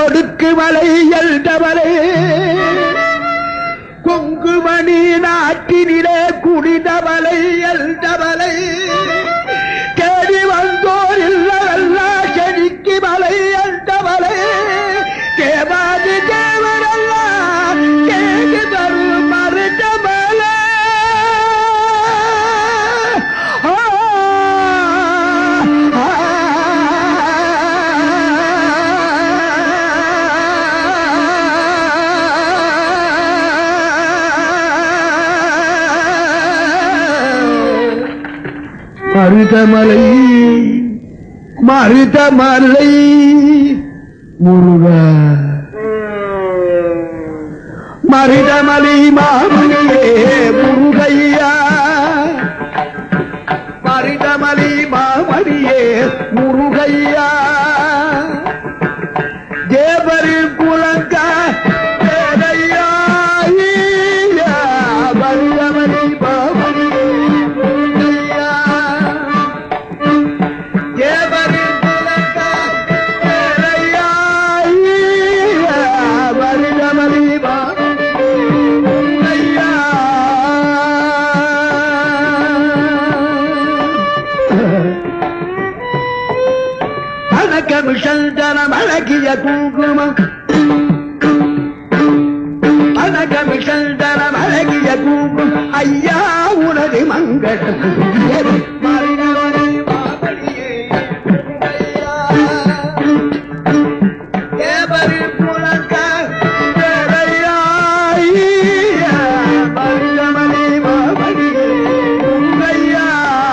கொடுக்கு மலை எழுதவரை கொங்குமணி நாட்டினிலே குடிதவலை எழுதவலை தேடி வந்தோர் இல்லவல்ல செடிக்கு மலை எழுதவலை தேவாதி தேவரல்ல கேடு தரும் மறுத்தவலை ஆ மருதமலை மருதமலை முருக மருதமலை மாமணியே முருகையா மருதமலை மாமணியே முருகையா தேவரி குலங்க வேலையா மருதமலை மாமணியே முருகையா தேவரி குலங்க வேலையா மருதமலை மாமணியே முருகையா வணக்கம் சந்தனம் அழகிய குங்குமம் வணக்கம் சந்தனம் அழகிய குங்குமம் ஐயா உனது மங்களம் மறினவனே மாமணியே ஐயா. தேவரி புலங்க வேலையா ஐயா. மறினவனே மாமணியே ஐயா.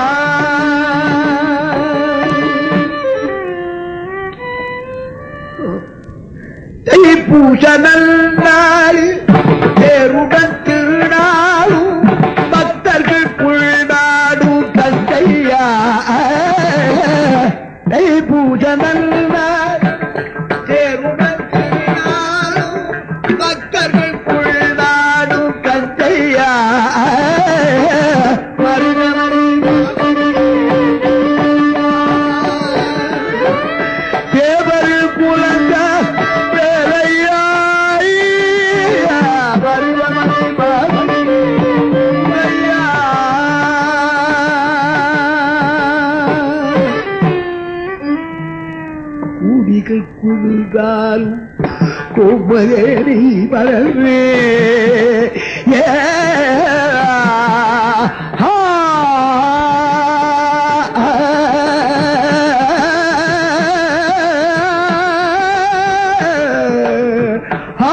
தைப்பூச நல்லாள் தேருடன் திருநாளும் பக்தர்கள் புள்நாடும் கந்தையா தைப்பூச நல்லாள் தேருடன் திருநாளும் பக்தர்கள் புள்நாடும் கந்தையா தேவரு புலங்க வேலையா வருவமனை பாவனே ஐயா. கூடிகள் குழுதாலும் கோமரேறி வரவே ஏ ஆ, ஆ,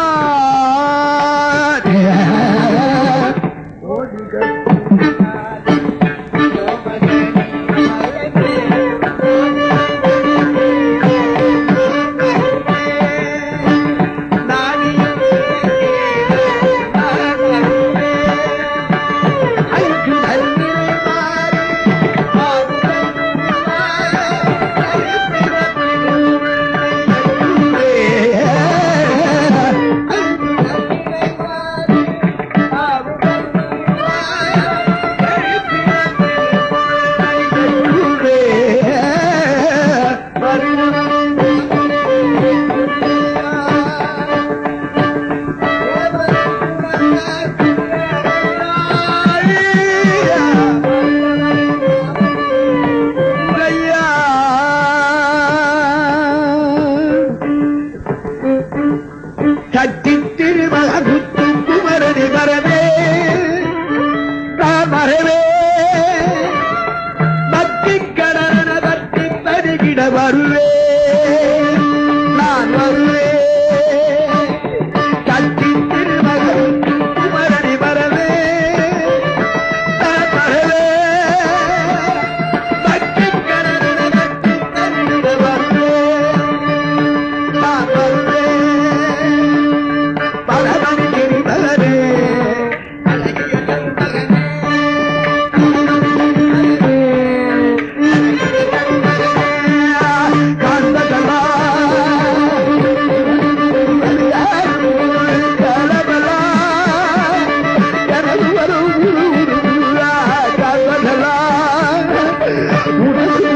சட்டி திருமகுத்து குமரனி மரவே நான் மரவே பக்தி கடன பக்தி பருகிட வருவே நான் வருவே சட்டி திருமகுத்து குமரனி மரவே நான் மரவே பக்தி கடன பக்தி பருகிட வருவே நான் வருவே பலமணி கிரிமலனே அழகிய கண்மகனே காந்தகலா கலபலா எனது வரும் காந்தகலா உனது